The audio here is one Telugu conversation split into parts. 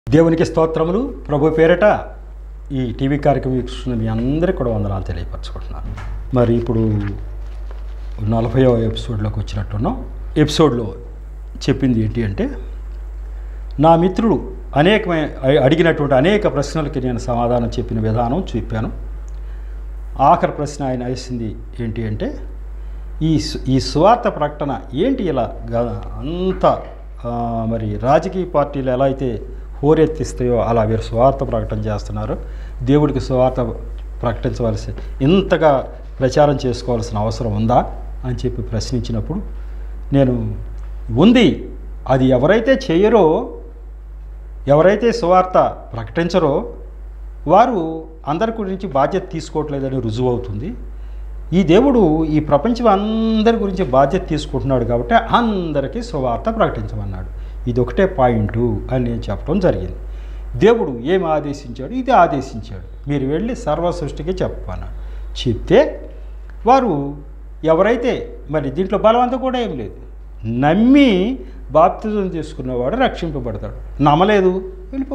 దేవునికి స్తోత్రములు ప్రభు పేరట ఈ టీవీ కార్యక్రమం వీక్షిస్తున్న మీ అందరికీ కూడా వందనాలు తెలియపరచుకుంటున్నాను మరి ఇప్పుడు నలభైవ ఎపిసోడ్లోకి వచ్చినట్టున్నాం ఎపిసోడ్లో చెప్పింది ఏంటి అంటే నా మిత్రుడు అనేకమైన అడిగినటువంటి అనేక ప్రశ్నలకి నేను సమాధానం చెప్పిన విధానం చూపాను ఆఖరి ప్రశ్న ఆయన వేసింది ఏంటి అంటే ఈ సు- ఈ స్వార్థ ప్రకటన ఏంటి ఇలా గ- అంత ఆ, మరి రాజకీయ పార్టీలు ఎలా అయితే హోరెత్తిస్తాయో అలా వీరు స్వార్థ ప్రకటన చేస్తున్నారు దేవుడికి స్వార్థ ప్రకటించవలసి ఇంతగా ప్రచారం చేసుకోవాల్సిన అవసరం ఉందా అని చెప్పి ప్రశ్నించినప్పుడు నేను ఉంది అది ఎవరైతే చేయరో ఎవరైతే సువార్త ప్రకటించరో వారు అందరి గురించి బాధ్యత తీసుకోవట్లేదని రుజువు అవుతుంది ఈ దేవుడు ఈ ప్రపంచం అందరి గురించి బాధ్యత తీసుకుంటున్నాడు కాబట్టి అందరికీ సువార్త ప్రకటించమన్నాడు ఇది ఒకటే పాయింట్ అని నేను చెప్పడం జరిగింది దేవుడు ఏమి ఆదేశించాడు ఇది ఆదేశించాడు మీరు వెళ్ళి సర్వ సృష్టికి చెప్పమన్నాడు చెప్తే వారు ఎవరైతే మరి దీంట్లో బలవంతం కూడా ఏం లేదు నమ్మి బాప్తిజం తీసుకున్నవాడు రక్షింపబడతాడు నమ్మలేదు వెళ్ళిపో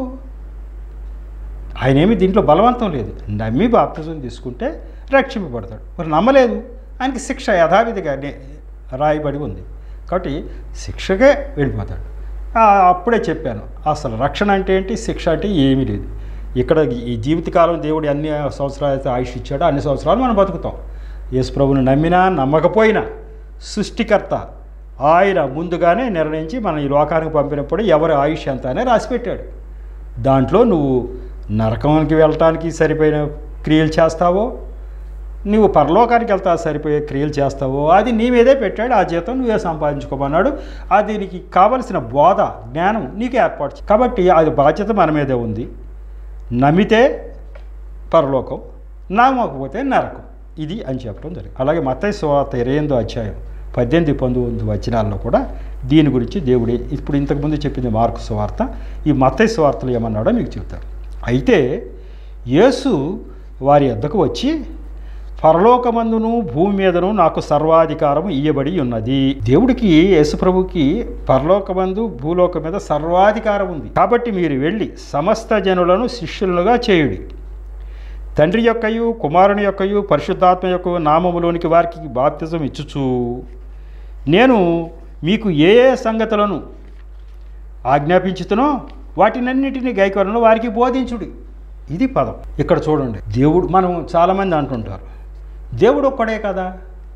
ఆయన ఏమి దీంట్లో బలవంతం లేదు నమ్మి బాప్తిజం తీసుకుంటే రక్షింపబడతాడు మరి నమ్మలేదు ఆయనకి శిక్ష యథావిధిగా నే- రాయబడి ఉంది కాబట్టి శిక్షకే వెళ్ళిపోతాడు ఆ, అప్పుడే చెప్పాను అసలు రక్షణ అంటే ఏంటి శిక్ష అంటే ఏమీ లేదు ఇక్కడ ఈ జీవితకాలం దేవుడు అన్ని సంవత్సరాలు అయితే ఆయుష్ ఇచ్చాడో అన్ని సంవత్సరాలు మనం బతుకుతాం యేసు ప్రభువుని నమ్మినా నమ్మకపోయినా సృష్టికర్త ఆయన ముందుగానే నిర్ణయించి మన ఈ లోకానికి పంపినప్పుడు ఎవరి ఆయుష్ ఎంత అనే రాసిపెట్టాడు దాంట్లో నువ్వు నరకానికి వెళ్ళటానికి సరిపోయిన క్రియలు చేస్తావో నువ్వు పరలోకానికి వెళ్తా సరిపోయే క్రియలు చేస్తావో అది నీ మీదే పెట్టాడు ఆ జీతం నువ్వే సంపాదించుకోమన్నాడు అది నీకు కావలసిన బోధ జ్ఞానం నీకే ఏర్పాటు చే- కాబట్టి అది బాధ్యత మన మీదే ఉంది నమ్మితే పరలోకం నమ్మకపోతే నరకం ఇది అని చెప్పడం జరిగింది అలాగే మత్తయి సువార్త ఇరవై ఎనిమిదో అధ్యాయం పద్దెనిమిది పంతొమ్మిది వచనాల్లో కూడా దీని గురించి దేవుడే ఇప్పుడు ఇంతకుముందు చెప్పింది మార్కు సువార్త ఈ మత్తయి సువార్తలు ఏమన్నాడో మీకు చెప్తారు అయితే యేసు వారి వద్దకు వచ్చి పరలోకమందును భూమి మీదను నాకు సర్వాధికారం ఇయ్యబడి ఉన్నది దేవుడికి యేసుప్రభుకి పరలోకమందు భూలోకం మీద సర్వాధికారం ఉంది కాబట్టి మీరు వెళ్ళి సమస్త జనులను శిష్యులుగా చేయుడి తండ్రి యొక్కయు కుమారుని యొక్కయు పరిశుద్ధాత్మ యొక్క నామములోనికి వారికి బాప్తిజం ఇచ్చుచు నేను మీకు ఏ ఏ సంగతులను ఆజ్ఞాపించుతునో వాటినన్నిటిని గైకొలను వారికి బోధించుడి ఇది పదం ఇక్కడ చూడండి దేవుడు మనం చాలామంది అంటుంటారు దేవుడు ఒక్కడే కదా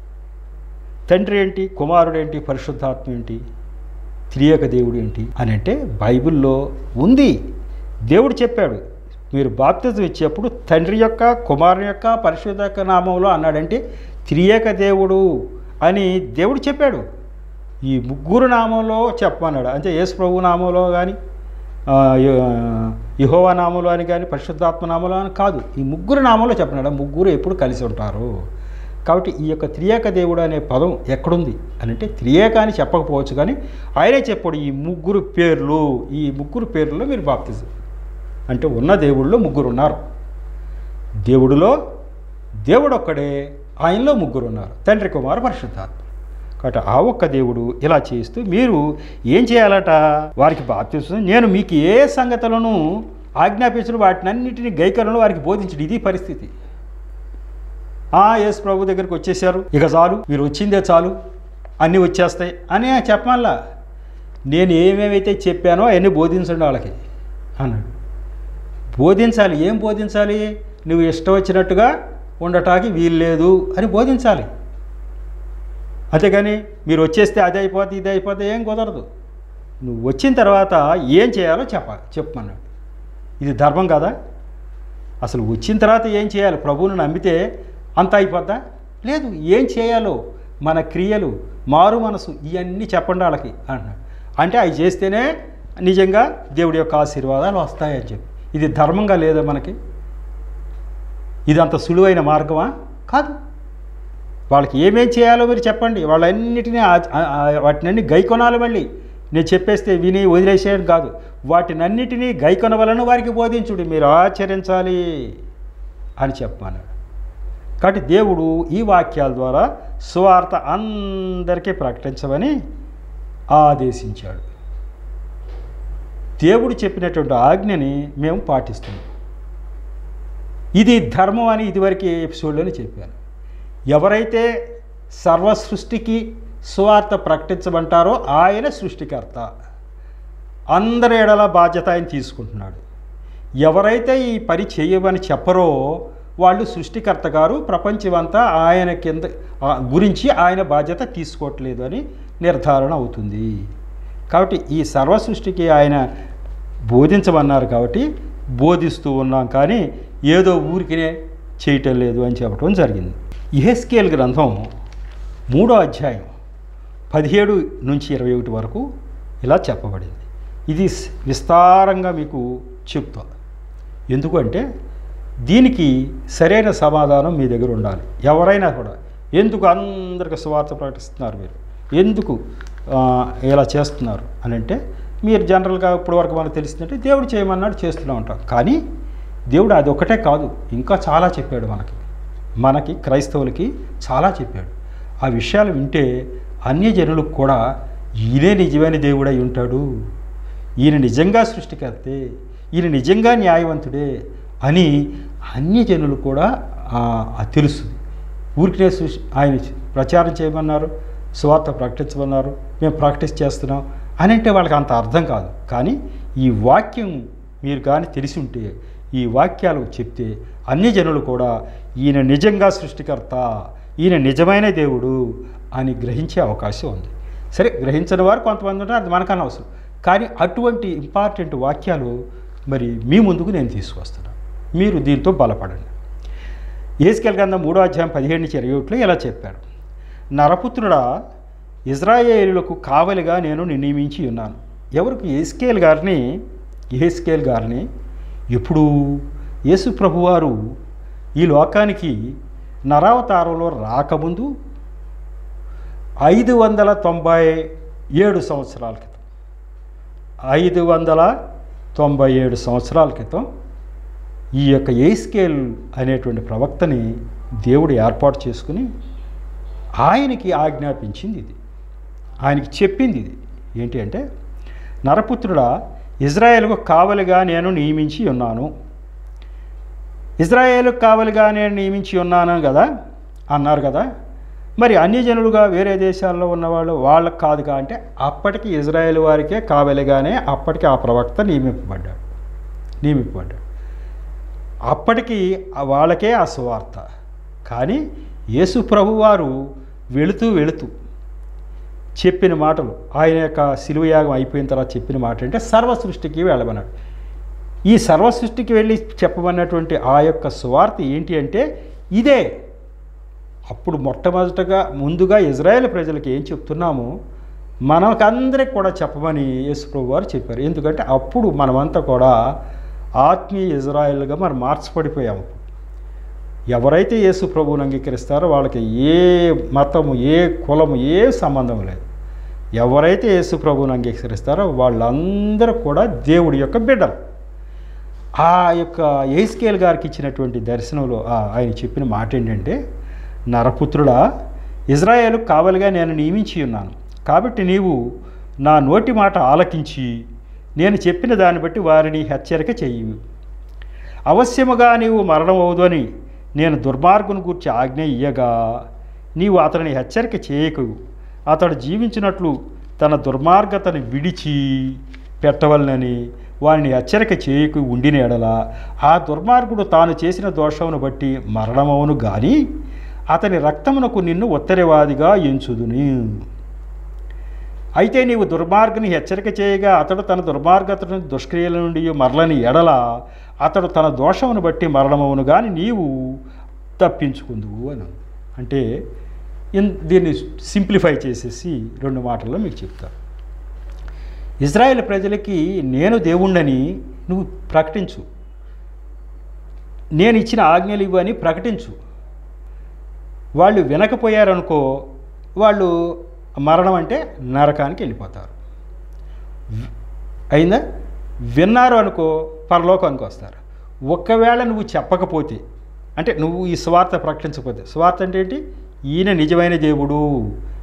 తండ్రి ఏంటి కుమారుడు ఏంటి పరిశుద్ధాత్మ ఏంటి త్రియేక దేవుడు ఏంటి అని అంటే బైబిల్లో ఉంది దేవుడు చెప్పాడు మీరు బాప్తిజం ఇచ్చేప్పుడు తండ్రి యొక్క కుమారుని యొక్క పరిశుద్ధ యొక్క నామంలో అన్నాడంటే త్రియేక దేవుడు అని దేవుడు చెప్పాడు ఈ ముగ్గురు నామంలో చెప్పమన్నాడు అంటే యేసు ప్రభు నామంలో కానీ యహోవా నామంలో అని కానీ పరిశుద్ధాత్మ నామంలో అని కాదు ఈ ముగ్గురు నామంలో చెప్పినాడు ముగ్గురు ఎప్పుడు కలిసి ఉంటారు కాబట్టి ఈ యొక్క త్రియేక దేవుడు అనే పదం ఎక్కడుంది అని అంటే త్రియేక అని చెప్పకపోవచ్చు కానీ ఆయనే చెప్పాడు ఈ ముగ్గురు పేర్లు ఈ ముగ్గురు పేర్లలో మీరు బాప్తిజం అంటే ఉన్న దేవుళ్ళు ముగ్గురు ఉన్నారు దేవుడిలో దేవుడు ఒక్కడే ఆయనలో ముగ్గురు ఉన్నారు తండ్రి కుమారు పరిశుద్ధాత్మ కాబట్టి ఆ ఒక్క దేవుడు ఇలా చేస్తూ మీరు ఏం చేయాలట వారికి బాప్తిస్తుంది నేను మీకు ఏ సంగతులను ఆజ్ఞాపించిన వాటినన్నిటిని గైకలను వారికి బోధించడు ఇది పరిస్థితి ఆ యేసు ప్రభు దగ్గరికి వచ్చేసారు ఇక చాలు మీరు వచ్చిందే చాలు అన్నీ వచ్చేస్తాయి అని చెప్పమల్లా నేను ఏమేమైతే చెప్పానో అవన్నీ బోధించండి వాళ్ళకి అన్నాడు బోధించాలి ఏం బోధించాలి నువ్వు ఇష్టం వచ్చినట్టుగా ఉండటానికి వీలు లేదు అని బోధించాలి అంతేగాని మీరు వచ్చేస్తే అది అయిపోతే ఇది అయిపోతే ఏం కుదరదు నువ్వు వచ్చిన తర్వాత ఏం చేయాలో చెప్పాలి చెప్పమన్నాడు ఇది ధర్మం కదా అసలు వచ్చిన తర్వాత ఏం చేయాలి ప్రభువుని నమ్మితే అంత అయిపోద్దా లేదు ఏం చేయాలో మన క్రియలు మారు మనసు ఇవన్నీ చెప్పండి వాళ్ళకి అన్నాడు అంటే అవి చేస్తేనే నిజంగా దేవుడి యొక్క ఆశీర్వాదాలు వస్తాయని చెప్పి ఇది ధర్మంగా లేదా మనకి ఇది అంత సులువైన మార్గమా కాదు వాళ్ళకి ఏమేం చేయాలో మీరు చెప్పండి వాళ్ళన్నిటినీ ఆ- ఆ- ఆ- వాటినన్నీ గైకొనాలి మళ్ళీ నేను చెప్పేస్తే విని వదిలేసేయడం కాదు వాటినన్నిటినీ గైకొనవలను వారికి బోధించుడు మీరు ఆచరించాలి అని చెప్పమన్నాడు కాబట్టి దేవుడు ఈ వాక్యాల ద్వారా సువార్త అందరికీ ప్రకటించమని ఆదేశించాడు దేవుడు చెప్పినటువంటి ఆజ్ఞని మేము పాటిస్తున్నాం ఇది ధర్మం అని ఇదివరకు ఎపిసోడ్లోనే చెప్పాను ఎవరైతే సర్వ సృష్టికి సువార్త ప్రకటించమంటారో ఆయన సృష్టికర్త అందరి ఎడల బాధ్యత ఆయన తీసుకుంటున్నాడు ఎవరైతే ఈ పని చేయమని చెప్పరో వాళ్ళు సృష్టికర్త గారు ప్రపంచమంతా ఆయన కింద ఆ గురించి ఆయన బాధ్యత తీసుకోవట్లేదు అని నిర్ధారణ అవుతుంది కాబట్టి ఈ సర్వ సృష్టికి ఆయన బోధించమన్నారు కాబట్టి బోధిస్తూ ఉన్నాం కానీ ఏదో ఊరికినే చేయటం లేదు అని చెప్పడం జరిగింది ఇహెస్కేల్ గ్రంథం మూడో అధ్యాయం పదిహేడు నుంచి ఇరవై ఒకటి వరకు ఇలా చెప్పబడింది ఇది స్- విస్తారంగా మీకు చెప్తా ఎందుకంటే దీనికి సరైన సమాధానం మీ దగ్గర ఉండాలి ఎవరైనా కూడా ఎందుకు అందరికి సువార్త ప్రకటిస్తున్నారు మీరు ఎందుకు ఆ, ఇలా చేస్తున్నారు అని అంటే మీరు జనరల్గా ఇప్పటి వరకు మనకు తెలిసిందంటే దేవుడు చేయమన్నాడు చేస్తూనే ఉంటాం కానీ దేవుడు అది ఒకటే కాదు ఇంకా చాలా చెప్పాడు మనకి మనకి క్రైస్తవులకి చాలా చెప్పాడు ఆ విషయాలు వింటే అన్యజనులకు కూడా ఈయనే నిజమైన దేవుడై ఉంటాడు ఈయన నిజంగా సృష్టికర్తే ఈయన నిజంగా న్యాయవంతుడే అని అన్ని జనులు కూడా ఆ, ఆ తెలుసు ఊరికినే సృష్టి ఆయన ప్రచారం చేయమన్నారు స్వార్థ ప్రకటించమన్నారు మేము ప్రాక్టీస్ చేస్తున్నాం అని అంటే వాళ్ళకి అంత అర్థం కాదు కానీ ఈ వాక్యం మీరు కానీ తెలిసి ఉంటే ఈ వాక్యాలు చెప్తే అన్ని జనులు కూడా ఈయన నిజంగా సృష్టికర్త ఈయన నిజమైన దేవుడు అని గ్రహించే అవకాశం ఉంది సరే గ్రహించని వారు కొంతమంది ఉంటారు అది మనకన్నా అవసరం కానీ అటువంటి ఇంపార్టెంట్ వాక్యాలు మరి మీ ముందుకు నేను తీసుకొస్తున్నాను మీరు దీంతో బలపడండి ఏసుకెల్ గ్రంథం మూడో అధ్యాయం పదిహేడు నుంచి ఇరవై ఒకటిలో ఇలా చెప్పాడు నరపుత్రుడా ఇజ్రాయేలులకు కావలిగా నేను నియమించి ఉన్నాను ఎవరికి ఏస్కేల్ గారిని ఏస్కేల్ గారిని ఎప్పుడు యేసు ప్రభువారు ఈ లోకానికి నరావతారంలో రాకముందు ఐదు వందల తొంభై ఏడు సంవత్సరాల క్రితం ఐదు వందల తొంభై ఏడు సంవత్సరాల క్రితం ఈ యొక్క ఏస్కేల్ అనేటువంటి ప్రవక్తని దేవుడు ఏర్పాటు చేసుకుని ఆయనకి ఆజ్ఞాపించింది ఇది ఆయనకి చెప్పింది ఇది ఏంటి అంటే నరపుత్రుడా ఇజ్రాయేల్కు కావలిగా నేను నియమించి ఉన్నాను ఇజ్రాయేల్కు కావలిగా నేను నియమించి ఉన్నాను కదా అన్నారు కదా మరి అన్యజనులుగా వేరే దేశాల్లో ఉన్నవాళ్ళు వాళ్ళకి కాదుగా అంటే అప్పటికి ఇజ్రాయేల్ వారికే కావలిగానే అప్పటికి ఆ ప్రవక్త నియమింపబడ్డాడు నియమింపబడ్డాడు అప్పటికి ఆ వాళ్ళకే ఆ సువార్త కానీ యేసు ప్రభువారు వెళుతూ వెళుతూ చెప్పిన మాటలు ఆయన యొక్క శిలువయాగం అయిపోయిన తర్వాత చెప్పిన మాట అంటే సర్వ సృష్టికి వెళ్ళమన్నాడు ఈ సర్వ సృష్టికి వెళ్ళి చెప్పమన్నటువంటి ఆ యొక్క సువార్త ఏంటి అంటే ఇదే అప్పుడు మొట్టమొదటగా ముందుగా ఇజ్రాయేల్ ప్రజలకు ఏం చెప్తున్నామో మనకందరికి కూడా చెప్పమని యేసుప్రభు వారు చెప్పారు ఎందుకంటే అప్పుడు మనమంతా కూడా ఆత్మీయ ఇజ్రాయెల్గా మనం మార్చబడిపోయాము ఎవరైతే యేసు ప్రభువుని అంగీకరిస్తారో వాళ్ళకి ఏ మతము ఏ కులము ఏ సంబంధం లేదు ఎవరైతే యేసు ప్రభువుని అంగీకరిస్తారో వాళ్ళందరూ కూడా దేవుడి యొక్క బిడ్డలు ఆ యొక్క ఏస్కేల్ గారికి ఇచ్చినటువంటి దర్శనంలో ఆ- ఆయన చెప్పిన మాట ఏంటంటే నరపుత్రుడా ఇజ్రాయేలు కావలిగా నేను నియమించి ఉన్నాను కాబట్టి నీవు నా నోటి మాట ఆలకించి నేను చెప్పిన దాన్ని బట్టి వారిని హెచ్చరిక చెయ్యి అవశ్యముగా నీవు మరణమవుదు అని నేను దుర్మార్గుని గూర్చి ఆజ్ఞ ఇయ్యగా నీవు అతనిని హెచ్చరిక చేయకు అతడు జీవించినట్లు తన దుర్మార్గతను విడిచి పెట్టవలనని వారిని హెచ్చరిక చేయకు ఉండిన ఎడల ఆ దుర్మార్గుడు తాను చేసిన దోషమును బట్టి మరణమవును గాని అతని రక్తమునకు నిన్ను ఉత్తరవాదిగా ఎంచుదుని అయితే నీవు దుర్మార్గుని హెచ్చరిక చేయగా అతడు తన దుర్మార్గతను దుష్క్రియల నుండి మరలని ఎడల అతడు తన దోషమును బట్టి మరణమవును కానీ నీవు తప్పించుకుందువు అని ఉంది. అంటే ఇన్ దీన్ని సింప్లిఫై చేసేసి రెండు మాటల్లో మీకు చెప్తాను ఇజ్రాయెల్ ప్రజలకి నేను దేవుణ్ణని నువ్వు ప్రకటించు నేను ఇచ్చిన ఆజ్ఞలు ఇవ్వని ప్రకటించు వాళ్ళు వినకపోయారనుకో వాళ్ళు మరణం అంటే నరకానికి వెళ్ళిపోతారు వి- అయిందా విన్నారు అనుకో పరలోకానికి వస్తారు ఒక్కవేళ నువ్వు చెప్పకపోతే అంటే నువ్వు ఈ స్వార్థ ప్రకటించకపోతే స్వార్థ అంటే ఏంటి ఈయన నిజమైన దేవుడు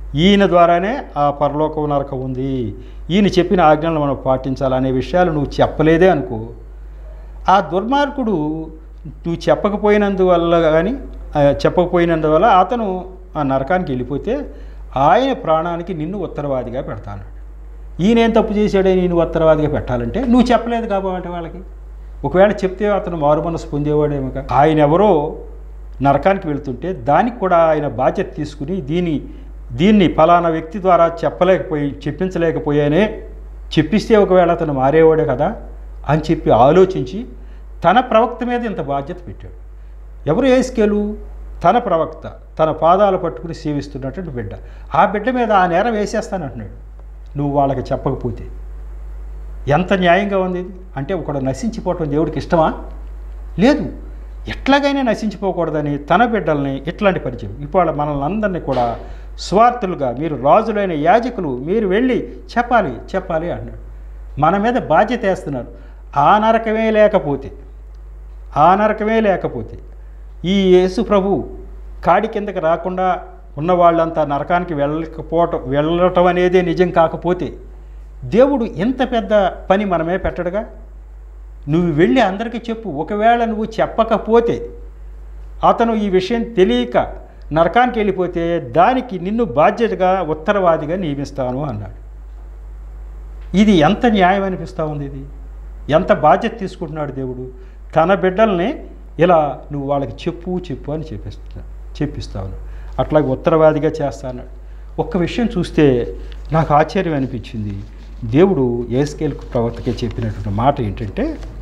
ఈయన ద్వారానే ఆ పరలోకం నరకం ఉంది ఈయన చెప్పిన ఆజ్ఞలను మనం పాటించాలనే విషయాలు నువ్వు చెప్పలేదే అనుకో ఆ దుర్మార్గుడు నువ్వు చెప్పకపోయినందువల్ల కానీ ఆ, చెప్పకపోయినందువల్ల అతను ఆ నరకానికి వెళ్ళిపోతే ఆయన ప్రాణానికి నిన్ను ఉత్తరవాదిగా పెడతాను ఈయనేం తప్పు చేశాడే నేను ఉత్తరవాదిగా పెట్టాలంటే నువ్వు చెప్పలేదు కాబట్టి వాళ్ళకి ఒకవేళ చెప్తే అతను మారు మనసు పొందేవాడేమో కా- ఆయన ఎవరో నరకానికి వెళ్తుంటే దానికి కూడా ఆయన బాధ్యత తీసుకుని దీని దీన్ని ఫలానా వ్యక్తి ద్వారా చెప్పలేకపోయి చెప్పించలేకపోయానే చెప్పిస్తే ఒకవేళ అతను మారేవాడే కదా అని చెప్పి ఆలోచించి తన ప్రవక్త మీద ఇంత బాధ్యత పెట్టాడు ఎవరు ఏసుకేలు తన ప్రవక్త తన పాదాలు పట్టుకుని సేవిస్తున్నటువంటి బిడ్డ ఆ బిడ్డ మీద ఆ నేరం వేసేస్తానంటున్నాడు నువ్వు వాళ్ళకి చెప్పకపోతే ఎంత న్యాయంగా ఉంది ఇది అంటే ఒకడు నశించిపోవటం దేవుడికి ఇష్టమా లేదు ఎట్లాగైనా నశించిపోకూడదని తన బిడ్డల్ని ఇట్లాంటి పరిచయం ఇప్పుడు మనల్ని అందరినీ కూడా స్వార్థులుగా మీరు రాజులైన యాజకులు మీరు వెళ్ళి చెప్పాలి చెప్పాలి అన్నాడు మన మీద బాధ్యత వేస్తున్నారు ఆ నరకమే లేకపోతే ఆ నరకమే లేకపోతే ఈ యేసు ప్రభు కాడి కిందకి రాకుండా ఉన్న వాళ్ళంతా నరకానికి వెళ్ళకపోవటం వెళ్ళటం అనేదే నిజం కాకపోతే దేవుడు ఎంత పెద్ద పని మనమే పెట్టడుగా నువ్వు వెళ్ళి అందరికీ చెప్పు ఒకవేళ నువ్వు చెప్పకపోతే అతను ఈ విషయం తెలియక నరకానికి వెళ్ళిపోతే దానికి నిన్ను బాధ్యతగా ఉత్తరవాదిగా నియమిస్తాను అన్నాడు ఇది ఎంత న్యాయం అనిపిస్తూ ఉంది ఇది ఎంత బాధ్యత తీసుకుంటున్నాడు దేవుడు తన బిడ్డల్ని ఇలా నువ్వు వాళ్ళకి చెప్పు చెప్పు అని చెప్పిస్తున్నా చెప్పిస్తాను అట్లాగే ఉత్తరవాదిగా చేస్తాను ఒక్క విషయం చూస్తే నాకు ఆశ్చర్యం అనిపించింది దేవుడు ఏస్కేల్కు ప్రవర్తకే చెప్పినటువంటి మాట ఏంటంటే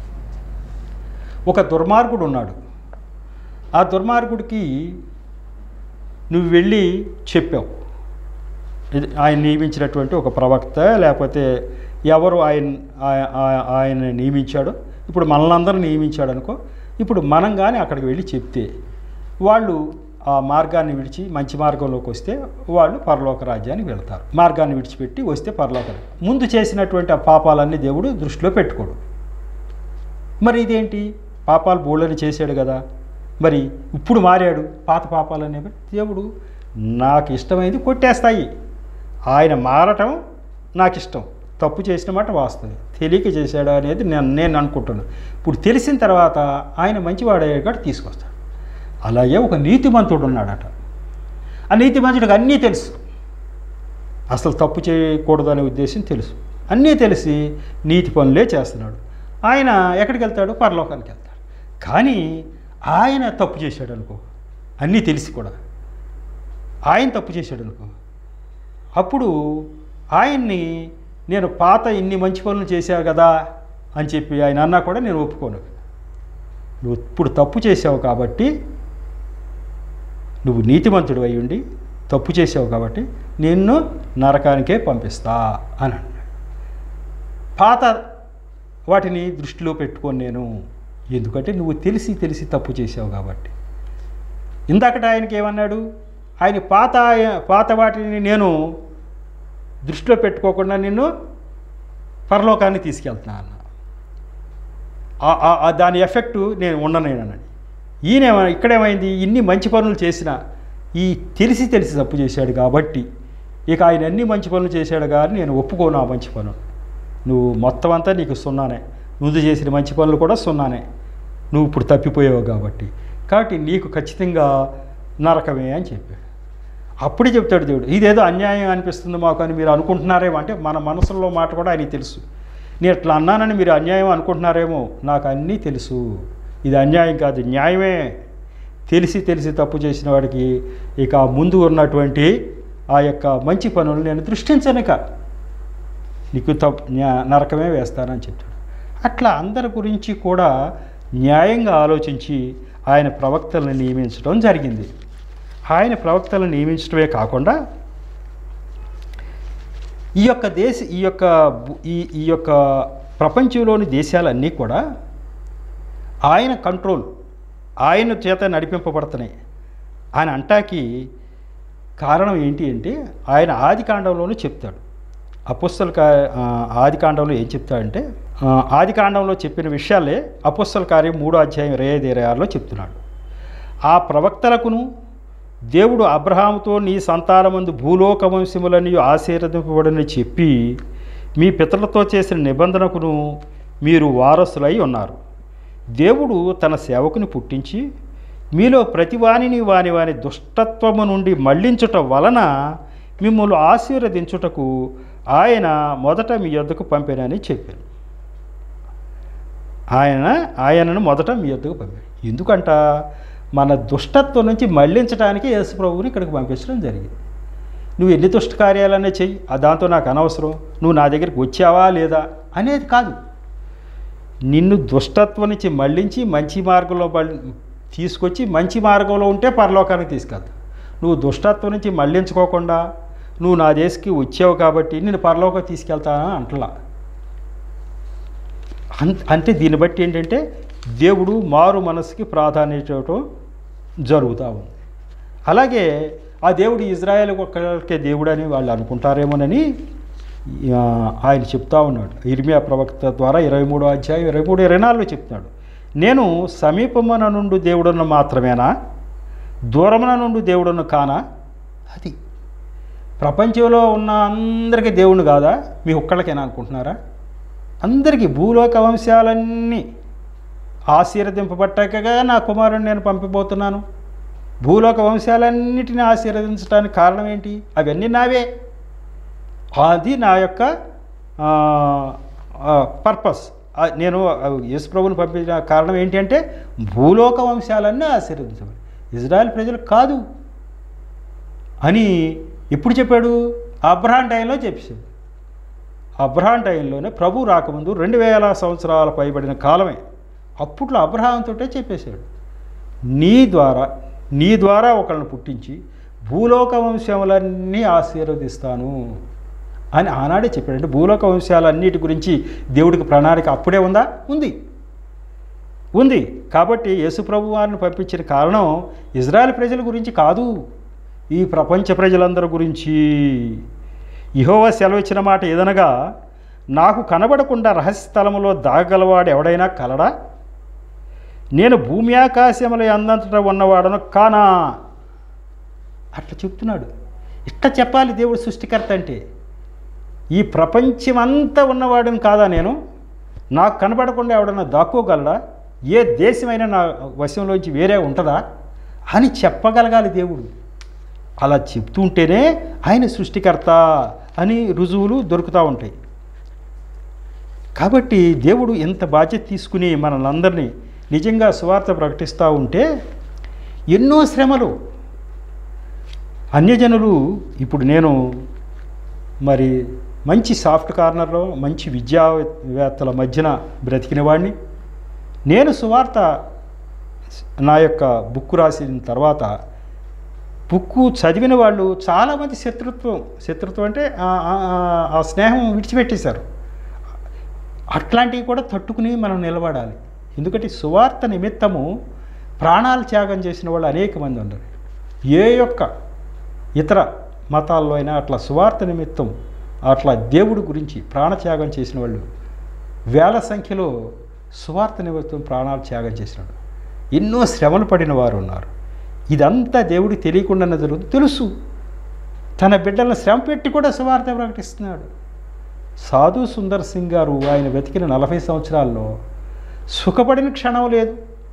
ఒక దుర్మార్గుడు ఉన్నాడు ఆ దుర్మార్గుడికి నువ్వు వెళ్ళి చెప్పావు ఇది ఆయన నియమించినటువంటి ఒక ప్రవక్త లేకపోతే ఎవరు ఆయన ఆయ- ఆయ- ఆయన నియమించాడో ఇప్పుడు మనలందరూ నియమించాడు అనుకో ఇప్పుడు మనం కానీ అక్కడికి వెళ్ళి చెప్తే వాళ్ళు ఆ మార్గాన్ని విడిచి మంచి మార్గంలోకి వస్తే వాళ్ళు పరలోక రాజ్యానికి వెళ్తారు మార్గాన్ని విడిచిపెట్టి వస్తే పరలోక రాజ్యం. ముందు చేసినటువంటి ఆ పాపాలన్నీ దేవుడు దృష్టిలో పెట్టుకోడు మరి ఇదేంటి పాపాలు బోళ్ళని చేశాడు కదా మరి ఇప్పుడు మారాడు పాత పాపాలనే దేవుడు నాకు ఇష్టమైంది కొట్టేస్తాయి ఆయన మారటం నాకు ఇష్టం తప్పు చేసిన మాట వాస్తవం తెలియక చేశాడు అనేది నేను నేను అనుకుంటున్నాను ఇప్పుడు తెలిసిన తర్వాత ఆయన మంచివాడయ్యాడు తీసుకొస్తాడు అలాగే ఒక నీతిమంతుడు ఉన్నాడట ఆ నీతిమంతుడికి అన్నీ తెలుసు అసలు తప్పు చేయకూడదు అనే ఉద్దేశం తెలుసు అన్నీ తెలిసి నీతి పనులే చేస్తున్నాడు ఆయన ఎక్కడికి వెళ్తాడు పరలోకానికి వెళ్తాడు కానీ ఆయన తప్పు చేశాడు అనుకో అన్నీ తెలిసి కూడా ఆయన తప్పు చేశాడు అనుకో అప్పుడు ఆయన్ని నేను పాత ఇన్ని మంచి పనులు చేశావు కదా అని చెప్పి ఆయన అన్నా కూడా నేను ఒప్పుకోను నువ్వు ఇప్పుడు తప్పు చేసావు కాబట్టి నువ్వు నీతిమంతుడు అయి ఉండి తప్పు చేసావు కాబట్టి నిన్ను నరకానికే పంపిస్తా అని అన్నాడు పాత వాటిని దృష్టిలో పెట్టుకొని నేను ఎందుకంటే నువ్వు తెలిసి తెలిసి తప్పు చేసావు కాబట్టి ఇందాకట ఆయనకి ఏమన్నాడు ఆయన పాత పాత వాటిని నేను దృష్టిలో పెట్టుకోకుండా నిన్ను పరలోకాన్ని తీసుకెళ్తున్నా అన్న ఆ- ఆ- ఆ దాని ఎఫెక్టు నేను ఉండనేనని ఈయనేమ ఇక్కడేమైంది ఇన్ని మంచి పనులు చేసిన ఈ తెలిసి తెలిసి తప్పు చేశాడు కాబట్టి ఇక ఆయన అన్ని మంచి పనులు చేశాడు కానీ నేను ఒప్పుకోను ఆ మంచి పనులు నువ్వు మొత్తం అంతా నీకు సున్నానే నువ్వు చేసిన మంచి పనులు కూడా సున్నానే నువ్వు ఇప్పుడు తప్పిపోయావు కాబట్టి కాబట్టి నీకు ఖచ్చితంగా నరకమే అని చెప్పాడు అప్పుడే చెప్తాడు దేవుడు ఇదేదో అన్యాయం అనిపిస్తుంది మాకు అని మీరు అనుకుంటున్నారేమో అంటే మన మనసులో మాట కూడా ఆయనకి తెలుసు నేను ఇట్లా అన్నానని మీరు అన్యాయం అనుకుంటున్నారేమో నాకు అన్నీ తెలుసు ఇది అన్యాయం కాదు న్యాయమే తెలిసి తెలిసి తప్పు చేసిన వాడికి ఇక ముందు ఉన్నటువంటి ఆ యొక్క మంచి పనులు నేను దృష్టించనుక నీకు తప్పు న్యా- నరకమే వేస్తానని చెప్తాడు అట్లా అందరి గురించి కూడా న్యాయంగా ఆలోచించి ఆయన ప్రవక్తలను నియమించడం జరిగింది ఆయన ప్రవక్తలను నియమించడమే కాకుండా ఈ యొక్క దేశ ఈ యొక్క భూ- ఈ ఈ యొక్క ప్రపంచంలోని దేశాలన్నీ కూడా ఆయన కంట్రోల్ ఆయన చేత నడిపింపబడుతున్నాయి ఆయన అంటాకి కారణం ఏంటి అంటే ఆయన ఆది కాండంలోనూ చెప్తాడు అపుస్తల ఆది కాండంలో ఏం చెప్తాడంటే ఆ, ఆది కాండంలో చెప్పిన విషయాలే అపుస్తల కార్యం మూడో అధ్యాయం ఇరవై ఐదు ఇరవై ఆరులో చెప్తున్నాడు ఆ ప్రవక్తలకును దేవుడు అబ్రహాముతో నీ సంతానమందు భూలోక వంశములని ఆశీర్వదింపబడని చెప్పి మీ పితరులతో చేసిన నిబంధనకును మీరు వారసులై ఉన్నారు దేవుడు తన సేవకుని పుట్టించి మీలో ప్రతివానిని వాని వాని దుష్టత్వము నుండి మళ్లించుట వలన మిమ్మల్ని ఆశీర్వదించుటకు ఆయన మొదట మీ యొద్దకు పంపినని చెప్పాను ఆయన ఆయనను మొదట మీ యొద్దకు పంపాడు ఎందుకంట మన దుష్టత్వం నుంచి మళ్లించడానికి యేసు ప్రభువుని ఇక్కడికి పంపించడం జరిగింది నువ్వు ఎన్ని దుష్ట కార్యాలనే చెయ్యి ఆ దాంతో నాకు అనవసరం నువ్వు నా దగ్గరికి వచ్చావా లేదా అనేది కాదు నిన్ను దుష్టత్వం నుంచి మళ్ళించి మంచి మార్గంలో పల్- తీసుకొచ్చి మంచి మార్గంలో ఉంటే పరలోకానికి తీసుకెళ్తా నువ్వు దుష్టత్వం నుంచి మళ్ళించుకోకుండా నువ్వు నా దేశకి వచ్చావు కాబట్టి నేను పరలోకం తీసుకెళ్తానా అంటలా అన్- అంటే దీన్ని బట్టి ఏంటంటే దేవుడు మారు మనసుకి ప్రాధాన్యత ఇవ్వటం జరుగుతూ ఉంది అలాగే ఆ దేవుడు ఇజ్రాయెల్ ఒక్కరికే దేవుడు అని వాళ్ళు అనుకుంటారేమోనని ఆ, ఆయన చెప్తా ఉన్నాడు ఇర్మియా ప్రవక్త ద్వారా ఇరవై మూడో అధ్యాయం ఇరవై మూడు ఇరవై నాలుగులో చెప్తున్నాడు నేను సమీపమున నుండి దేవుడున్న మాత్రమేనా దూరమున నుండి దేవుడున్న కానా అది ప్రపంచంలో ఉన్న అందరికీ దేవుడు కాదా మీ ఒక్కళ్ళకేనా అనుకుంటున్నారా అందరికీ భూలోక వంశాలన్నీ ఆశీర్వదింపబట్టాకగా నా కుమారుని నేను పంపిపోతున్నాను భూలోక వంశాలన్నిటిని ఆశీర్వదించడానికి కారణం ఏంటి అవన్నీ నావే అది నా యొక్క పర్పస్ నేను యేసు ప్రభుని పంపించిన కారణం ఏంటి అంటే భూలోక వంశాలన్నీ ఆశీర్వదించబడి ఇజ్రాయెల్ ప్రజలు కాదు అని ఎప్పుడు చెప్పాడు అబ్రహాం టైంలో చెప్పేశాడు అబ్రహాం టైంలోనే ప్రభు రాకముందు రెండు వేల సంవత్సరాల పైబడిన కాలమే అప్పట్లో అబ్రహాంతోటే చెప్పేశాడు నీ ద్వారా నీ ద్వారా ఒకళ్ళని పుట్టించి భూలోక వంశములన్నీ ఆశీర్వదిస్తాను అని ఆనాడే చెప్పాడు అంటే భూలోక వంశాలన్నిటి గురించి దేవుడికి ప్రణాళిక అప్పుడే ఉందా ఉంది ఉంది కాబట్టి యేసు ప్రభు వారిని పంపించిన కారణం ఇజ్రాయెల్ ప్రజల గురించి కాదు ఈ ప్రపంచ ప్రజలందరి గురించి ఇహోవా సెలవిచ్చిన మాట ఏదనగా నాకు కనబడకుండా రహస్య స్థలములో దాగలవాడు ఎవడైనా కలడా నేను భూమి ఆకాశముల అందంతటా ఉన్నవాడను కానా అట్లా చెప్తున్నాడు ఇట్లా చెప్పాలి దేవుడు సృష్టికర్త అంటే ఈ ప్రపంచమంతా ఉన్నవాడిని కాదా నేను నాకు కనబడకుండా ఎవడన్నా దాక్కోగలడా ఏ దేశమైనా నా వశంలోంచి వేరే ఉంటుందా అని చెప్పగలగాలి దేవుడు అలా చెప్తుంటేనే ఆయన సృష్టికర్త అని రుజువులు దొరుకుతూ ఉంటాయి కాబట్టి దేవుడు ఎంత బాధ్యత తీసుకుని మనల్ని నిజంగా సువార్త ప్రకటిస్తూ ఉంటే ఎన్నో శ్రమలు అన్యజనులు ఇప్పుడు నేను మరి మంచి సాఫ్ట్ కార్నర్లో మంచి విద్యావేత్తల మధ్యన బ్రతికిన వాడిని నేను సువార్త నా యొక్క బుక్ రాసిన తర్వాత బుక్కు చదివిన వాళ్ళు చాలామంది శత్రుత్వం శత్రుత్వం అంటే ఆ- ఆ- ఆ స్నేహం విడిచిపెట్టేశారు అట్లాంటివి కూడా తట్టుకుని మనం నిలబడాలి ఎందుకంటే సువార్త నిమిత్తము ప్రాణాలు త్యాగం చేసిన వాళ్ళు అనేక మంది ఉన్నారు ఏ యొక్క ఇతర మతాల్లో అయినా అట్లా సువార్త నిమిత్తం అట్లా దేవుడి గురించి ప్రాణత్యాగం చేసిన వాళ్ళు వేల సంఖ్యలో సువార్త నిమిత్తం ప్రాణాలు త్యాగం చేసినాడు ఎన్నో శ్రమలు పడిన వారు ఉన్నారు ఇదంతా దేవుడికి తెలియకుండా జరుగుతుంది తెలుసు తన బిడ్డలను శ్రమ పెట్టి కూడా సువార్త ప్రకటిస్తున్నాడు సాధు సుందర్ సింగ్ గారు ఆయన వెతికిన నలభై సంవత్సరాల్లో సుఖపడిన క్షణం లేదు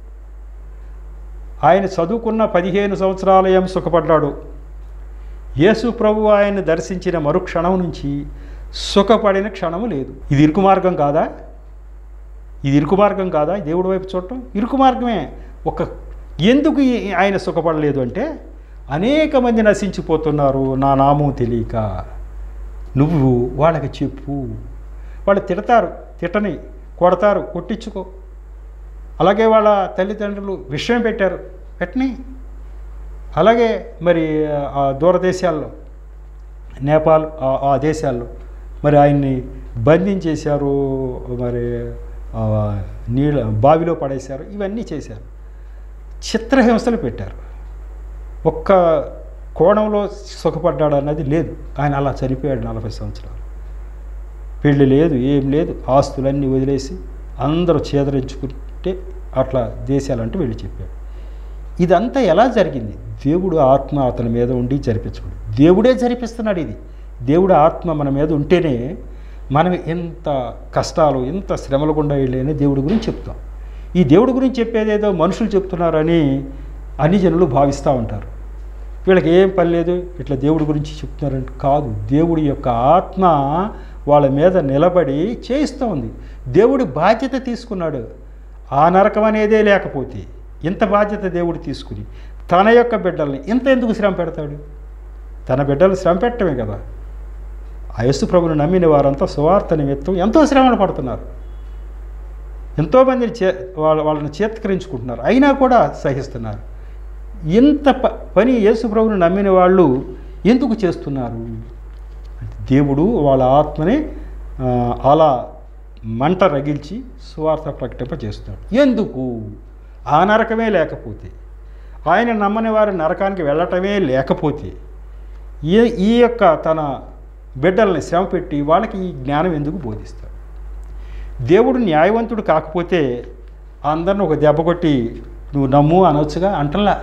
ఆయన చదువుకున్న పదిహేను సంవత్సరాలు ఏం సుఖపడ్డాడు యేసు ప్రభు ఆయన్ని దర్శించిన మరుక్షణం నుంచి సుఖపడిన క్షణము లేదు ఇది ఇరుకు మార్గం కాదా ఇది ఇరుకు మార్గం కాదా దేవుడి వైపు చూడటం ఇరుకు మార్గమే ఒక ఎందుకు ఈ- ఆయన సుఖపడలేదు అంటే అనేక మంది నశించిపోతున్నారు నా నామం తెలియక నువ్వు వాళ్ళకి చెప్పు వాళ్ళు తిడతారు తిట్టని కొడతారు కొట్టించుకో అలాగే వాళ్ళ తల్లిదండ్రులు విషయం పెట్టారు పెట్టని అలాగే మరి ఆ దూరదేశాల్లో నేపాల్ ఆ- ఆ దేశాల్లో మరి ఆయన్ని బంధించేశారు మరి ఆ నీళ్ళ బావిలో పడేశారు ఇవన్నీ చేశారు చిత్రహింసలు పెట్టారు ఒక్క కోణంలో సుఖపడ్డాడు అన్నది లేదు ఆయన అలా చనిపోయాడు నలభై సంవత్సరాలు పెళ్ళి లేదు ఏం లేదు ఆస్తులన్నీ వదిలేసి అందరూ చేదరించుకుంటే అట్లా దేశాలంటూ వెళ్ళి చెప్పాడు ఇదంతా ఎలా జరిగింది దేవుడు ఆత్మ అతని మీద ఉండి జరిపించబడి దేవుడే జరిపిస్తున్నాడు ఇది దేవుడు ఆత్మ మన మీద ఉంటేనే మనం ఎంత కష్టాలు ఎంత శ్రమలు గుండా వెళ్ళని దేవుడి గురించి చెప్తాం ఈ దేవుడి గురించి చెప్పేదేదో మనుషులు చెప్తున్నారని అన్ని జనులు భావిస్తూ ఉంటారు వీళ్ళకి ఏం పని లేదు ఇట్లా దేవుడి గురించి చెప్తున్నారంటే కాదు దేవుడి యొక్క ఆత్మ వాళ్ళ మీద నిలబడి చేయిస్తూ ఉంది దేవుడి బాధ్యత తీసుకున్నాడు ఆ నరకం అనేదే లేకపోతే ఇంత బాధ్యత దేవుడు తీసుకుని తన యొక్క బిడ్డల్ని ఇంత ఎందుకు శ్రమ పెడతాడు తన బిడ్డలు శ్రమ పెట్టడమే కదా ఆ యేసు ప్రభుని నమ్మిన వారంతా సువార్త నిమిత్తం ఎంతో శ్రమలు పడుతున్నారు ఎంతోమందిని చే వాళ్ళ వాళ్ళని చేత్కరించుకుంటున్నారు అయినా కూడా సహిస్తున్నారు ఇంత ప పని యేసు ప్రభుని నమ్మిన వాళ్ళు ఎందుకు చేస్తున్నారు అంటే దేవుడు వాళ్ళ ఆత్మని ఆ, అలా మంట రగిల్చి సువార్త ప్రకటింప చేస్తున్నాడు ఎందుకు ఆ నరకమే లేకపోతే ఆయన నమ్మని వారి నరకానికి వెళ్ళటమే లేకపోతే ఈ ఈ యొక్క తన బిడ్డల్ని శ్రమ పెట్టి వాళ్ళకి ఈ జ్ఞానం ఎందుకు బోధిస్తాడు దేవుడు న్యాయవంతుడు కాకపోతే అందరిని ఒక దెబ్బ కొట్టి నువ్వు నమ్ము అనొచ్చుగా అంటల్లా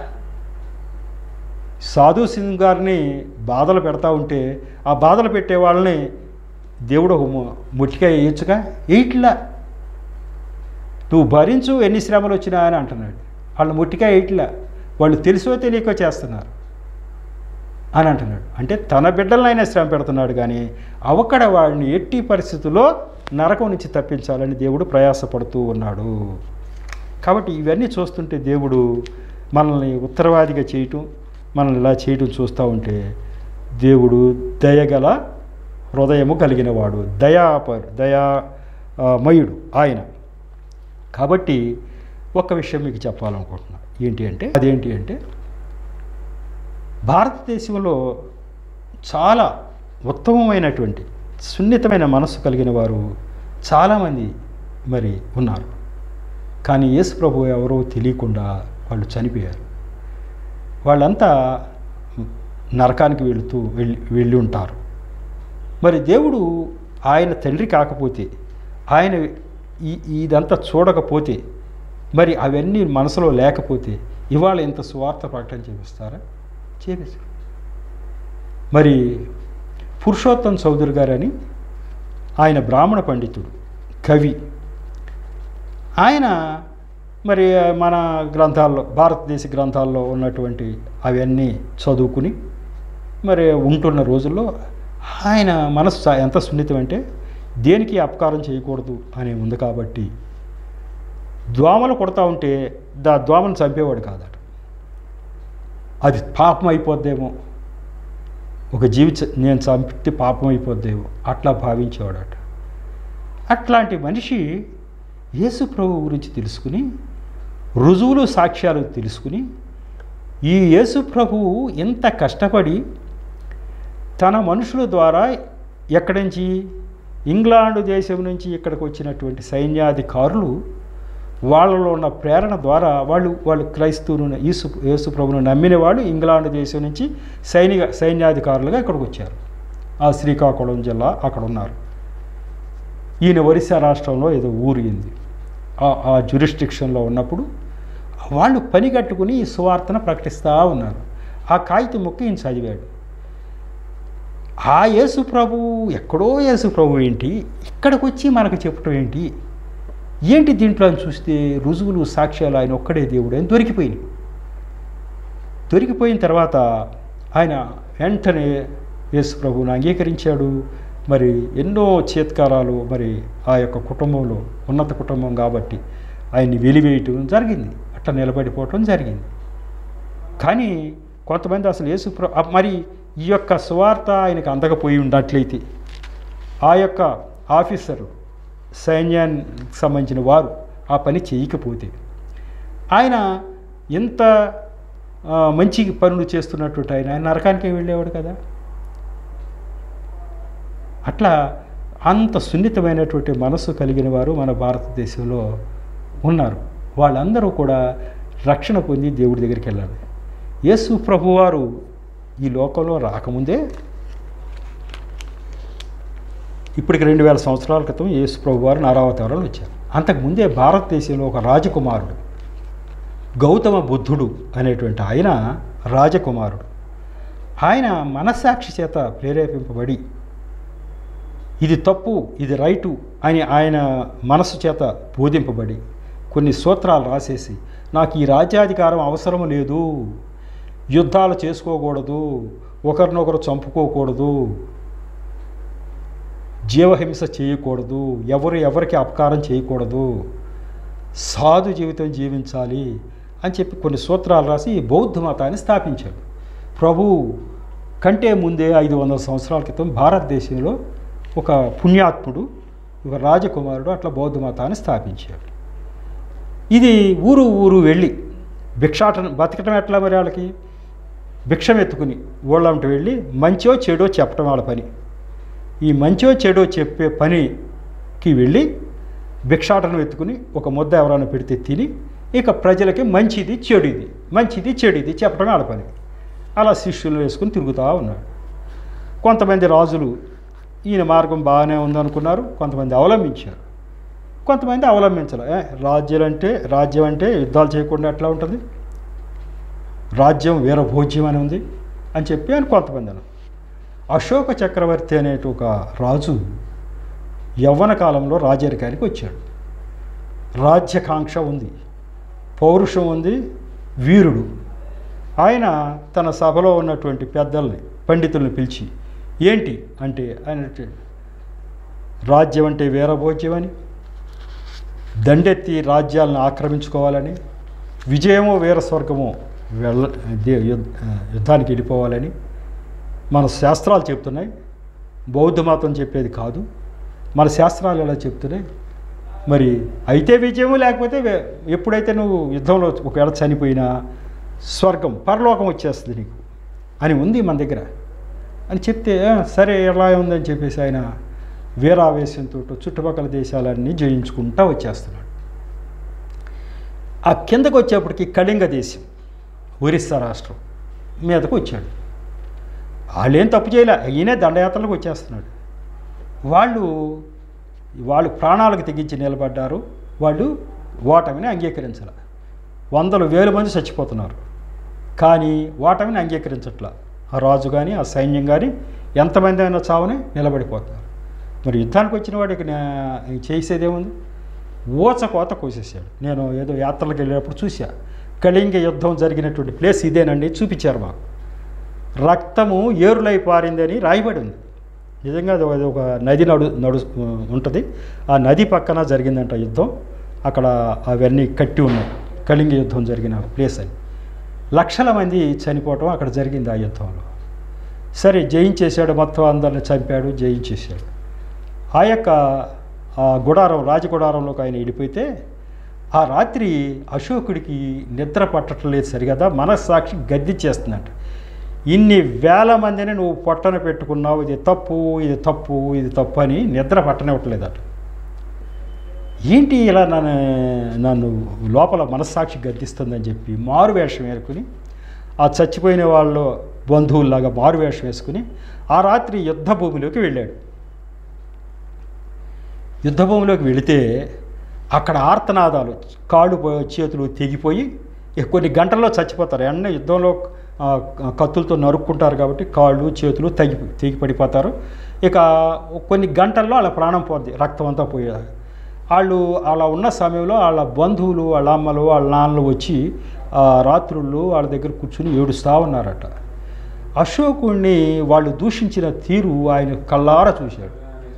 సాధు సింగ్ గారిని బాధలు పెడతా ఉంటే ఆ బాధలు పెట్టే వాళ్ళని దేవుడు ఒక ము- ముట్టిగా వేయచ్చుగా వేయట్లా నువ్వు భరించు ఎన్ని శ్రమలు వచ్చినా అని అంటున్నాడు వాళ్ళు ముట్టిగా వేయట్లా వాళ్ళు తెలుసో తెలియకో చేస్తున్నారు అని అంటున్నాడు అంటే తన బిడ్డలనైనా శ్రమ పెడుతున్నాడు కానీ అవక్కడ వాడిని ఎట్టి పరిస్థితుల్లో నరకం నుంచి తప్పించాలని దేవుడు ప్రయాసపడుతూ ఉన్నాడు కాబట్టి ఇవన్నీ చూస్తుంటే దేవుడు మనల్ని ఉత్తరవాదిగా చేయటం మనల్ని ఇలా చేయటం చూస్తూ ఉంటే దేవుడు దయగల హృదయము కలిగిన వాడు దయాప దయా ఆ, మయుడు ఆయన కాబట్టి ఒక విషయం మీకు చెప్పాలనుకుంటున్నా ఏంటి అంటే అదేంటి అంటే భారతదేశంలో చాలా ఉత్తమమైనటువంటి సున్నితమైన మనస్సు కలిగిన వారు చాలామంది మరి ఉన్నారు కానీ యేసు ప్రభు ఎవరో తెలియకుండా వాళ్ళు చనిపోయారు వాళ్ళంతా నరకానికి వెళుతూ వెళ్ళి వెళ్ళి ఉంటారు మరి దేవుడు ఆయన తండ్రి కాకపోతే ఆయన ఈ ఇదంతా చూడకపోతే మరి అవన్నీ మనసులో లేకపోతే ఇవాళ ఇంత స్వార్థ ప్రకటన చేపిస్తారా చేపిస్తారు మరి పురుషోత్తం చౌదరి గారని ఆయన బ్రాహ్మణ పండితుడు కవి ఆయన మరి మన గ్రంథాల్లో భారతదేశ గ్రంథాల్లో ఉన్నటువంటి అవన్నీ చదువుకుని మరి ఉంటున్న రోజుల్లో ఆయన మనసు చా- ఎంత సున్నితం అంటే దేనికి అపకారం చేయకూడదు అని ఉంది కాబట్టి దోమలు కొడతా ఉంటే దా దోమను చంపేవాడు కాదట అది పాపం అయిపోద్దేమో ఒక జీవి చ- నేను చంపితే పాపం అయిపోద్దేమో అట్లా భావించేవాడట అట్లాంటి మనిషి యేసు ప్రభు గురించి తెలుసుకుని రుజువులు సాక్ష్యాలు తెలుసుకుని ఈ యేసు ప్రభువు ఎంత కష్టపడి తన మనుషుల ద్వారా ఎక్కడి నుంచి ఇంగ్లాండ్ దేశం నుంచి ఇక్కడికి వచ్చినటువంటి సైన్యాధికారులు వాళ్ళలో ఉన్న ప్రేరణ ద్వారా వాళ్ళు వాళ్ళు క్రైస్తవును యేసు యేసు ప్రభును నమ్మిన వాళ్ళు ఇంగ్లాండ్ దేశం నుంచి సైనిక సైన్యాధికారులుగా ఇక్కడికి వచ్చారు ఆ శ్రీకాకుళం జిల్లా అక్కడ ఉన్నారు ఈయన ఒరిస్సా రాష్ట్రంలో ఏదో ఊరు ఉంది ఆ- ఆ జ్యూరిస్టిక్షన్లో ఉన్నప్పుడు వాళ్ళు పని కట్టుకుని ఈ సువార్తను ప్రకటిస్తూ ఉన్నారు ఆ కాగితం ముక్క ఈయన చదివాడు ఆ యేసు ప్రభువు ఎక్కడో యేసు ప్రభు ఏంటి ఇక్కడికి వచ్చి మనకు చెప్పటం ఏంటి ఏంటి దీంట్లో అని చూస్తే రుజువులు సాక్ష్యాలు ఆయన ఒక్కడే దేవుడు అని దొరికిపోయింది దొరికిపోయిన తర్వాత ఆయన వెంటనే యేసు ప్రభువుని అంగీకరించాడు మరి ఎన్నో చేత్కారాలు మరి ఆ యొక్క కుటుంబంలో ఉన్నత కుటుంబం కాబట్టి ఆయన్ని వెలివేయటం జరిగింది అట్లా నిలబడిపోవటం జరిగింది కానీ కొంతమంది అసలు యేసు ప్ర- ఆ మరి ఈ యొక్క సువార్త ఆయనకు అందకపోయి ఉన్నట్లయితే ఆ యొక్క ఆఫీసరు సైన్యానికి సంబంధించిన వారు ఆ పని చేయకపోతే ఆయన ఎంత ఆ, మంచి పనులు చేస్తున్నటువంటి ఆయన ఆయన నరకానికి వెళ్ళేవాడు కదా అట్లా అంత సున్నితమైనటువంటి మనస్సు కలిగిన వారు మన భారతదేశంలో ఉన్నారు వాళ్ళందరూ కూడా రక్షణ పొంది దేవుడి దగ్గరికి వెళ్ళాలి యేసు ప్రభువారు ఈ లోకంలో రాకముందే ఇప్పటికి రెండు వేల సంవత్సరాల క్రితం యేసు ప్రభువారు నారావతారాలు వచ్చారు అంతకుముందే భారతదేశంలో ఒక రాజకుమారుడు గౌతమ బుద్ధుడు అనేటువంటి ఆయన రాజకుమారుడు ఆయన మనస్సాక్షి చేత ప్రేరేపింపబడి ఇది తప్పు ఇది రైటు అని ఆయన మనసు చేత బోధింపబడి కొన్ని సూత్రాలు రాసేసి నాకు ఈ రాజ్యాధికారం అవసరం లేదు యుద్ధాలు చేసుకోకూడదు ఒకరినొకరు చంపుకోకూడదు జీవహింస చేయకూడదు ఎవరు ఎవరికి అపకారం చేయకూడదు సాధు జీవితం జీవించాలి అని చెప్పి కొన్ని సూత్రాలు రాసి ఈ బౌద్ధ మతాన్ని స్థాపించాడు ప్రభు కంటే ముందే ఐదు వందల సంవత్సరాల క్రితం భారతదేశంలో ఒక పుణ్యాత్ముడు ఒక రాజకుమారుడు అట్లా బౌద్ధ మతాన్ని స్థాపించాడు ఇది ఊరు ఊరు వెళ్ళి భిక్షాటన బతకటం ఎట్లా మరి వాళ్ళకి భిక్షం ఎత్తుకుని ఊళ్ళంట వెళ్ళి మంచో చెడో చెప్పడం వాళ్ళ పని ఈ మంచో చెడో చెప్పే పనికి వెళ్ళి భిక్షాటనం ఎత్తుకుని ఒక ముద్ద ఎవరైనా పెడితే తిని ఇక ప్రజలకి మంచిది చెడుది మంచిది చెడుది చెప్పడం వాళ్ళ పని అలా శిష్యులు వేసుకుని తిరుగుతూ ఉన్నాడు కొంతమంది రాజులు ఈయన మార్గం బాగానే ఉందనుకున్నారు కొంతమంది అవలంబించారు కొంతమంది అవలంబించరు ఏ, రాజ్యం అంటే రాజ్యం అంటే యుద్ధాలు చేయకుండా ఎట్లా ఉంటుంది రాజ్యం వీరభోజ్యం అని ఉంది అని చెప్పి అని కొంతమంది అన్నారు అశోక చక్రవర్తి అనేటి ఒక రాజు యవ్వన కాలంలో రాజరికానికి వచ్చాడు రాజ్యకాంక్ష ఉంది పౌరుషం ఉంది వీరుడు ఆయన తన సభలో ఉన్నటువంటి పెద్దల్ని పండితుల్ని పిలిచి ఏంటి అంటే ఆయన రాజ్యం అంటే వీరభోజ్యం అని దండెత్తి రాజ్యాలను ఆక్రమించుకోవాలని విజయమో వీర స్వర్గమో వెళ్ళ దే- యుద్- యుద్ధానికి వెళ్ళిపోవాలని మన శాస్త్రాలు చెప్తున్నాయి బౌద్ధ మతం చెప్పేది కాదు మన శాస్త్రాలు ఎలా చెప్తున్నాయి మరి అయితే విజయము లేకపోతే వే- ఎప్పుడైతే నువ్వు యుద్ధంలో ఒకవేళ చనిపోయినా స్వర్గం పరలోకం వచ్చేస్తుంది నీకు అని ఉంది మన దగ్గర అని చెప్తే "ఆ, సరే ఎలా ఉందని చెప్పేసి ఆయన వీరావేశంతో చుట్టుపక్కల దేశాలన్నీ జయించుకుంటా వచ్చేస్తున్నాడు ఆ కిందకు వచ్చేప్పటికి కళింగ దేశం ఒరిస్సా రాష్ట్రం మీదకు వచ్చాడు వాళ్ళు ఏం తప్పు చేయలే ఈయనే దండయాత్రలకు వచ్చేస్తున్నాడు వాళ్ళు వాళ్ళు ప్రాణాలకు తెగించి నిలబడ్డారు వాళ్ళు ఓటమిని అంగీకరించాల వందల వేల మంది చచ్చిపోతున్నారు కానీ ఓటమిని అంగీకరించట్లా ఆ రాజు కానీ ఆ సైన్యం కానీ ఎంతమంది అయినా చావని నిలబడిపోతున్నారు మరి యుద్ధానికి వచ్చిన వాడికి నే- చేసేదేముంది ఊచ కోత కోసేసాడు నేను ఏదో యాత్రలకు వెళ్ళేటప్పుడు చూసా కళింగ యుద్ధం జరిగినటువంటి ప్లేస్ ఇదేనండి చూపించారు మాకు రక్తము ఏరులై పారిందని రాయబడి ఉంది నిజంగా అది అది ఒక నది నడు నడు ఉంటుంది ఆ నది పక్కన జరిగిందంట యుద్ధం అక్కడ అవన్నీ కట్టి ఉన్నాయి కళింగ యుద్ధం జరిగిన ప్లేస్ అని లక్షల మంది చనిపోవటం అక్కడ జరిగింది ఆ యుద్ధంలో సరే జయించేశాడు మొత్తం అందరిని చంపాడు జయించేశాడు ఆ యొక్క ఆ గుడారం రాజగుడారంలోకి ఆయన వెళ్ళిపోతే ఆ రాత్రి అశోకుడికి నిద్ర పట్టడం లేదు సరిగదా మనస్సాక్షి గద్దిచ్చేస్తుందంట ఇన్ని వేల మందిని నువ్వు పొట్టన పెట్టుకున్నావు ఇది తప్పు ఇది తప్పు ఇది తప్పు అని నిద్ర పట్టనివ్వట్లేదట ఏంటి ఇలా నన్ను నన్ను లోపల మనస్సాక్షి గద్దిస్తుందని చెప్పి మారు వేషం వేసుకుని ఆ చచ్చిపోయిన వాళ్ళు బంధువుల్లాగా మారు వేషం వేసుకుని ఆ రాత్రి యుద్ధ భూమిలోకి వెళ్ళాడు యుద్ధ భూమిలోకి వెళితే అక్కడ ఆర్తనాదాలు కాళ్ళు పో- చేతులు తెగిపోయి ఇక కొన్ని గంటల్లో చచ్చిపోతారు ఎన్న యుద్ధంలో ఆ, కత్తులతో నరుక్కుంటారు కాబట్టి కాళ్ళు చేతులు తెగి తెగి పడిపోతారు ఇక కొన్ని గంటల్లో వాళ్ళ ప్రాణం పోద్ది రక్తం అంతా పోయేది వాళ్ళు అలా ఉన్న సమయంలో వాళ్ళ బంధువులు వాళ్ళ అమ్మలు వాళ్ళ నాన్నలు వచ్చి ఆ రాత్రుళ్ళు వాళ్ళ దగ్గర కూర్చుని ఏడుస్తూ ఉన్నారట అశోకుణ్ణి వాళ్ళు దూషించిన తీరు ఆయన కళ్ళారా చూశాడు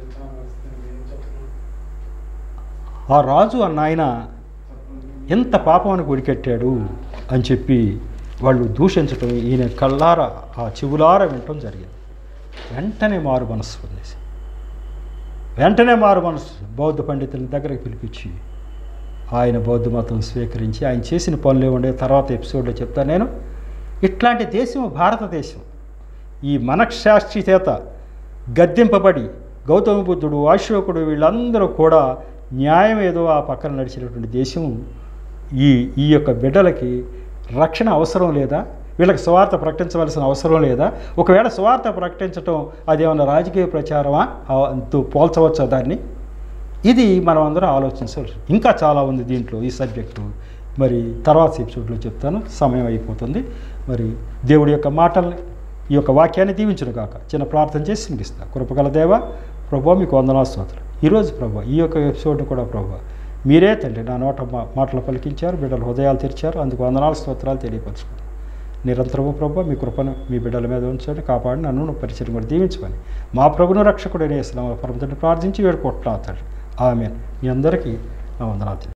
ఆ రాజు అన్న ఆయన ఎంత పాపానికి ఒడికెట్టాడు అని చెప్పి వాళ్ళు దూషించటం ఈయన కళ్ళార ఆ చెవులార వినటం జరిగింది వెంటనే మారు మనస్సు పొందేసి వెంటనే మారు మనస్సు బౌద్ధ పండితుల దగ్గరికి పిలిపించి ఆయన బౌద్ధ మతం స్వీకరించి ఆయన చేసిన పనులు ఏముండే తర్వాత ఎపిసోడ్లో చెప్తాను నేను ఇట్లాంటి దేశం భారతదేశం ఈ మనశ్శాస్త్రి చేత గద్దెంపబడి గౌతమ బుద్ధుడు అశోకుడు వీళ్ళందరూ కూడా న్యాయం ఏదో ఆ పక్కన నడిచినటువంటి దేశం ఈ ఈ యొక్క బిడ్డలకి రక్షణ అవసరం లేదా వీళ్ళకి స్వార్థ ప్రకటించవలసిన అవసరం లేదా ఒకవేళ స్వార్థ ప్రకటించటం అదేమన్నా రాజకీయ ప్రచారమా ఆ- తో పోల్చవచ్చా దాన్ని ఇది మనం అందరం ఆలోచించాలి ఇంకా చాలా ఉంది దీంట్లో ఈ సబ్జెక్టు మరి తర్వాత ఎపిసోడ్లో చెప్తాను సమయం అయిపోతుంది మరి దేవుడి యొక్క మాటల్ని ఈ యొక్క వాక్యాన్ని దీవించును కాక చిన్న ప్రార్థన చేసి ముగిస్తా కృపగల దేవ ప్రభా మీకు వందనా స్తోత్రం ఈరోజు ప్రభా ఈ యొక్క ఎపిసోడ్ కూడా ప్రభా మీరే తండ్రి నా నోట మా మాటలు పలికించారు బిడ్డల హృదయాలు తెరిచారు అందుకు వందనాలు స్తోత్రాలు తెలియపరచుకున్నాను నిరంతరము ప్రభు మీ కృపను మీ బిడ్డల మీద ఉంచండి కాపాడి నన్ను పరిచయం కూడా దీవించమని మా ప్రభును రక్షకుడైన ఇస్లాం పరమతండ్రి ప్రార్థించి వేడుకుంటున్నాను తండ్రి ఆమె మీ అందరికీ నా వందనాలు